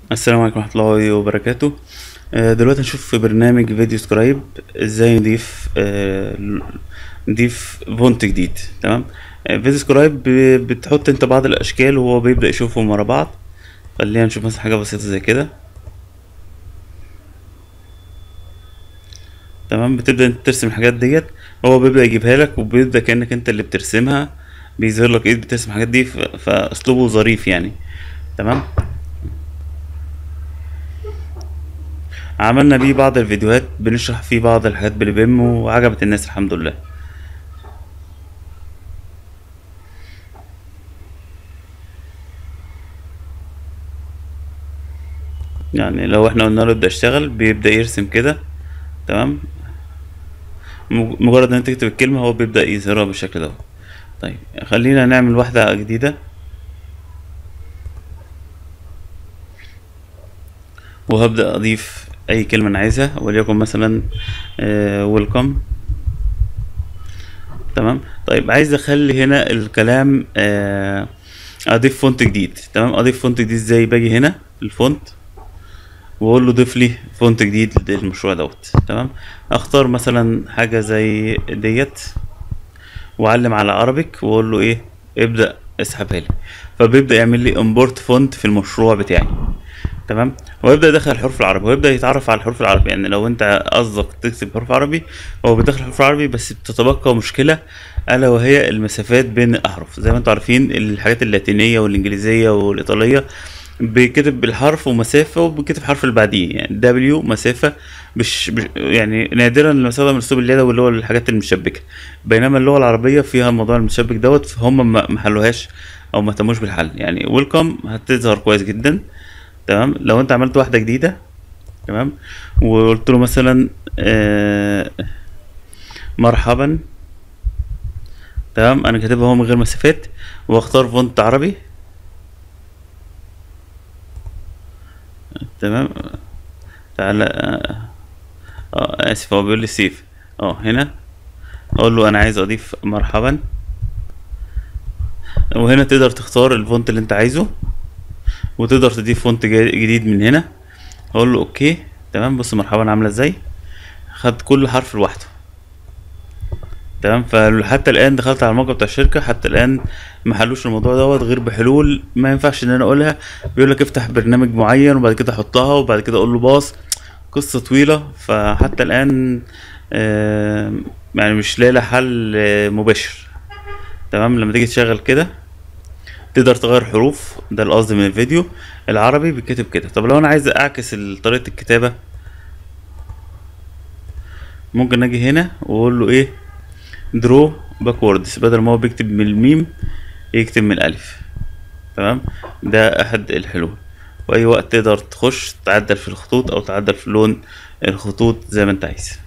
السلام عليكم ورحمة الله وبركاته آه، دلوقتي هنشوف في برنامج فيديو سكرايب ازاي نضيف آه، نضيف فونت جديد تمام آه، فيديو سكرايب ب- بتحط انت بعض الاشكال وهو بيبدأ يشوفهم ورا بعض خلينا نشوف مثلا حاجة بسيطة زي كده تمام بتبدأ انت ترسم الحاجات ديت هو بيبدأ يجيبها لك وبيبدأ كأنك انت اللي بترسمها بيظهر لك ايد بترسم الحاجات دي ف- فاسلوبه ظريف يعني تمام عملنا بيه بعض الفيديوهات بنشرح فيه بعض الحاجات بالبيم وعجبت الناس الحمد لله يعني لو احنا قلنا له ابدأ اشتغل بيبدأ يرسم كده تمام مج- مجرد ان انت تكتب الكلمة هو بيبدأ يظهرها بالشكل ده طيب خلينا نعمل واحدة جديدة وهبدأ أضيف أي كلمة أنا عايزها وليكن مثلا ويلكم تمام طيب عايز أخلي هنا الكلام آه، أضيف فونت جديد تمام أضيف فونت جديد إزاي باجي هنا الفونت واقول له ضيف لي فونت جديد للمشروع دوت تمام اختار مثلا حاجه زي ديت واعلم على عربيك واقول له ايه ابدا اسحبها لي فبيبدا يعمل لي امبورت فونت في المشروع بتاعي تمام ويبدا يدخل الحروف العربي ويبدا يتعرف على الحروف العربي يعني لو انت قصدك تكتب حروف عربي هو بيدخل حروف عربي بس بتتبقى مشكله الا وهي المسافات بين الاحرف زي ما انتم عارفين الحاجات اللاتينيه والانجليزيه والايطاليه بيكتب بالحرف ومسافة وبيكتب حرف اللي بعديه يعني دبليو مسافة مش, مش يعني نادرا لما استخدم الاسلوب اليدوي اللي هو الحاجات المشبكة بينما اللغة العربية فيها الموضوع المشبك دوت فهم ما ما حلوهاش او ما اهتموش بالحل يعني ويلكم هتظهر كويس جدا تمام لو انت عملت واحدة جديدة تمام وقلت له مثلا آه مرحبا تمام انا كاتبها هو من غير مسافات واختار فونت عربي تمام تعالى اه آه، اسف هو بيقول لي سيف اه هنا اقول له انا عايز اضيف مرحبا وهنا تقدر تختار الفونت اللي انت عايزه وتقدر تضيف فونت جا- جديد من هنا اقول له اوكي تمام بص مرحبا عامله ازاي خد كل حرف لوحده تمام فحتى الان دخلت على الموقع بتاع الشركه حتى الان ما حلوش الموضوع دوت غير بحلول ما ينفعش ان انا اقولها بيقول لك افتح برنامج معين وبعد كده حطها وبعد كده اقول له باص قصه طويله فحتى الان آه، يعني مش لاقي لها حل آه، مباشر تمام لما تيجي تشغل كده تقدر تغير حروف ده القصد من الفيديو العربي بيتكتب كده طب لو انا عايز اعكس ال- طريقه الكتابه ممكن اجي هنا واقول له ايه درو باكوردز بدل ما هو بيكتب من الميم يكتب من الالف تمام ده احد الحلول واي وقت تقدر تخش تعدل في الخطوط او تعدل في لون الخطوط زي ما انت عايز